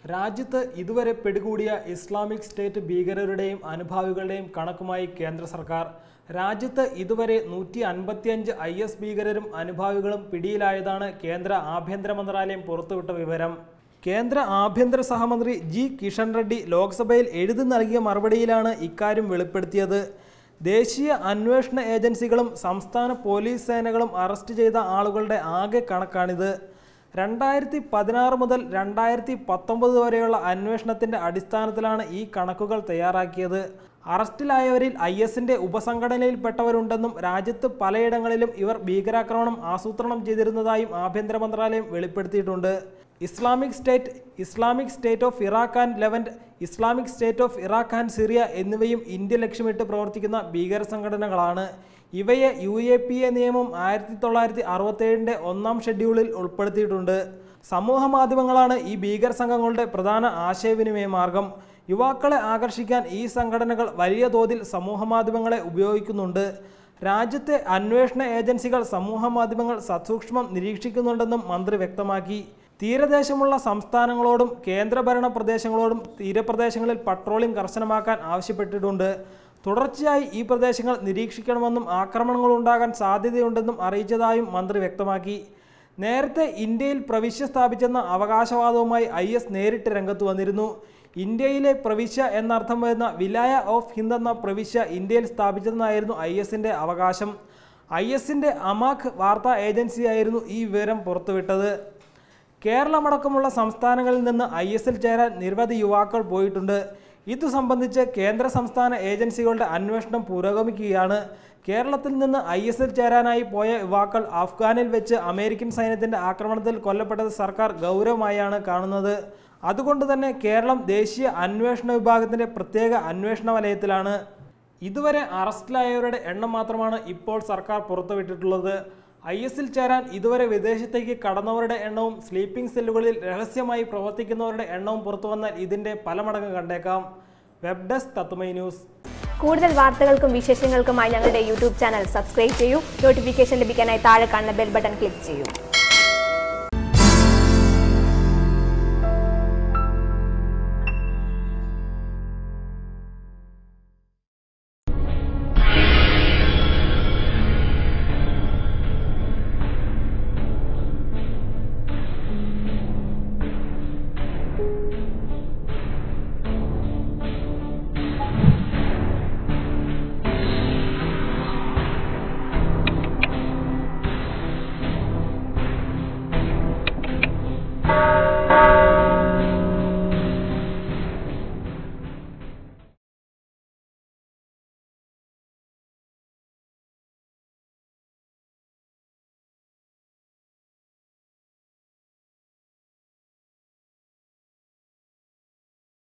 രാജ്യത്ത് ഇതുവരെ പിടികൂടിയ ഇസ്ലാമിക് സ്റ്റേറ്റ് ഭീകരരുടെയും അനുഭാവികളുടെയും കണക്കുമായി കേന്ദ്ര സർക്കാർ രാജ്യത്ത് ഇതുവരെ നൂറ്റി അൻപത്തിയഞ്ച് ഐ എസ് ഭീകരരും അനുഭാവികളും പിടിയിലായതാണ് കേന്ദ്ര ആഭ്യന്തര മന്ത്രാലയം പുറത്തുവിട്ട വിവരം കേന്ദ്ര ആഭ്യന്തര സഹമന്ത്രി ജി കിഷൻ റെഡ്ഡി ലോക്സഭയിൽ എഴുതി നൽകിയ മറുപടിയിലാണ് ഇക്കാര്യം വെളിപ്പെടുത്തിയത് ദേശീയ അന്വേഷണ ഏജൻസികളും സംസ്ഥാന പോലീസ് സേനകളും അറസ്റ്റ് ചെയ്ത ആളുകളുടെ ആകെ കണക്കാണിത് രണ്ടായിരത്തി പതിനാറ് മുതൽ രണ്ടായിരത്തി പത്തൊമ്പത് വരെയുള്ള അന്വേഷണത്തിന്റെ അടിസ്ഥാനത്തിലാണ് ഈ കണക്കുകൾ തയ്യാറാക്കിയത് അറസ്റ്റിലായവരിൽ ഐ എസിന്റെ ഉപസംഘടനയിൽപ്പെട്ടവരുണ്ടെന്നും രാജ്യത്ത് പലയിടങ്ങളിലും ഇവർ ഭീകരാക്രമണം ആസൂത്രണം ചെയ്തിരുന്നതായും ആഭ്യന്തര മന്ത്രാലയം വെളിപ്പെടുത്തിയിട്ടുണ്ട് Islamic State Islamic State of Iraq and Levant Islamic State of Iraq and Syria എന്നിവയും ഇന്ത്യ ലക്ഷ്യമിട്ട് പ്രവർത്തിക്കുന്ന ഭീകര സംഘടനകളാണ് ഇവയെ യു എ പി എ നിയമം ആയിരത്തി തൊള്ളായിരത്തി അറുപത്തേഴിൻ്റെ ഒന്നാം ഷെഡ്യൂളിൽ ഉൾപ്പെടുത്തിയിട്ടുണ്ട് സമൂഹ മാധ്യമങ്ങളാണ് ഈ ഭീകര സംഘങ്ങളുടെ പ്രധാന ആശയവിനിമയ മാർഗം യുവാക്കളെ ആകർഷിക്കാൻ ഈ സംഘടനകൾ വലിയ തോതിൽ സമൂഹ മാധ്യമങ്ങളെ ഉപയോഗിക്കുന്നുണ്ട് രാജ്യത്തെ അന്വേഷണ ഏജൻസികൾ സമൂഹ മാധ്യമങ്ങൾ സസൂക്ഷ്മം നിരീക്ഷിക്കുന്നുണ്ടെന്നും മന്ത്രി വ്യക്തമാക്കി തീരദേശമുള്ള സംസ്ഥാനങ്ങളോടും കേന്ദ്രഭരണ പ്രദേശങ്ങളോടും തീരപ്രദേശങ്ങളിൽ പട്രോളിംഗ് കർശനമാക്കാൻ ആവശ്യപ്പെട്ടിട്ടുണ്ട് തുടർച്ചയായി ഈ പ്രദേശങ്ങൾ നിരീക്ഷിക്കണമെന്നും ആക്രമണങ്ങൾ ഉണ്ടാകാൻ സാധ്യതയുണ്ടെന്നും അറിയിച്ചതായും മന്ത്രി വ്യക്തമാക്കി നേരത്തെ ഇന്ത്യയിൽ പ്രവിശ്യ സ്ഥാപിച്ചെന്ന അവകാശവാദവുമായി ഐ എസ് നേരിട്ട് രംഗത്ത് വന്നിരുന്നു ഇന്ത്യയിലെ പ്രവിശ്യ എന്നർത്ഥം വരുന്ന വിലായ ഓഫ് ഹിന്ദ് എന്ന പ്രവിശ്യ ഇന്ത്യയിൽ സ്ഥാപിച്ചതെന്നായിരുന്നു ഐ എസിൻ്റെ അവകാശം ഐ എസിൻ്റെ അമാഖ് വാർത്താ ഏജൻസിയായിരുന്നു ഈ വിവരം പുറത്തുവിട്ടത് കേരളമടക്കമുള്ള സംസ്ഥാനങ്ങളിൽ നിന്ന് ഐ എസിൽ ചേരാൻ നിരവധി യുവാക്കൾ പോയിട്ടുണ്ട് ഇതു സംബന്ധിച്ച് കേന്ദ്ര സംസ്ഥാന ഏജൻസികളുടെ അന്വേഷണം പുരോഗമിക്കുകയാണ് കേരളത്തിൽ നിന്ന് ഐ എസിൽ ചേരാനായി പോയ യുവാക്കൾ അഫ്ഗാനിൽ വെച്ച് അമേരിക്കൻ സൈന്യത്തിന്റെ ആക്രമണത്തിൽ കൊല്ലപ്പെട്ടത് സർക്കാർ ഗൗരവമായാണ് കാണുന്നത് അതുകൊണ്ട് തന്നെ കേരളം ദേശീയ അന്വേഷണ വിഭാഗത്തിന്റെ പ്രത്യേക അന്വേഷണ വലയത്തിലാണ് ഇതുവരെ അറസ്റ്റിലായവരുടെ എണ്ണം മാത്രമാണ് ഇപ്പോൾ സർക്കാർ പുറത്തുവിട്ടിട്ടുള്ളത് ഐ എസിൽ ചേരാൻ ഇതുവരെ വിദേശത്തേക്ക് കടന്നവരുടെ എണ്ണവും സ്ലീപ്പിംഗ് സെല്ലുകളിൽ രഹസ്യമായി പ്രവർത്തിക്കുന്നവരുടെ എണ്ണവും പുറത്തു വന്നാൽ ഇതിന്റെ പല മടങ്ങ് കണ്ടേക്കാം വെബ് ഡെസ്ക് തത്തുമൈ ന്യൂസ് കൂടുതൽ വാർത്തകൾക്കും വിശേഷങ്ങൾക്കുമായി ഞങ്ങളുടെ യൂട്യൂബ് ചാനൽ സബ്സ്ക്രൈബ് ചെയ്യൂ നോട്ടിഫിക്കേഷൻ ലഭിക്കാനായി താഴെ കാണുന്ന ബെൽ ബട്ടൺ ക്ലിക്ക് ചെയ്യൂ